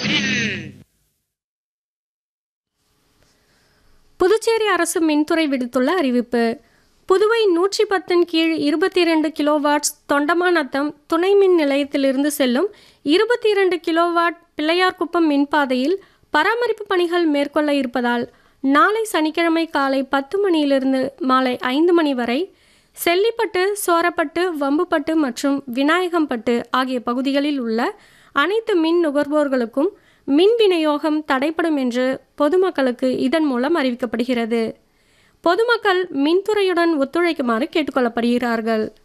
புதுச்சேரி அரசு மின்துறை விடுத்துள்ள அறிவிப்பு புதுவை நூற்றி பத்தின் கீழ் இருபத்தி இரண்டு கிலோவாட்ஸ் தொண்டமாநத்தம் துணை மின் நிலையத்திலிருந்து செல்லும் இருபத்தி இரண்டு கிலோவாட் பிள்ளையார்குப்பம் மின்பாதையில் பராமரிப்பு பணிகள் மேற்கொள்ள இருப்பதால் நாளை சனிக்கிழமை காலை பத்து மணியிலிருந்து மாலை ஐந்து மணி வரை செல்லிப்பட்டு சோரப்பட்டு வம்புப்பட்டு மற்றும் விநாயகம்பட்டு ஆகிய பகுதிகளில் உள்ள அனைத்து மின் நுகர்வோர்களுக்கும் மின் விநியோகம் தடைப்படும் என்று பொதுமக்களுக்கு இதன் மூலம் அறிவிக்கப்படுகிறது பொதுமக்கள் மின்துறையுடன் ஒத்துழைக்குமாறு கேட்டுக்கொள்ளப்படுகிறார்கள்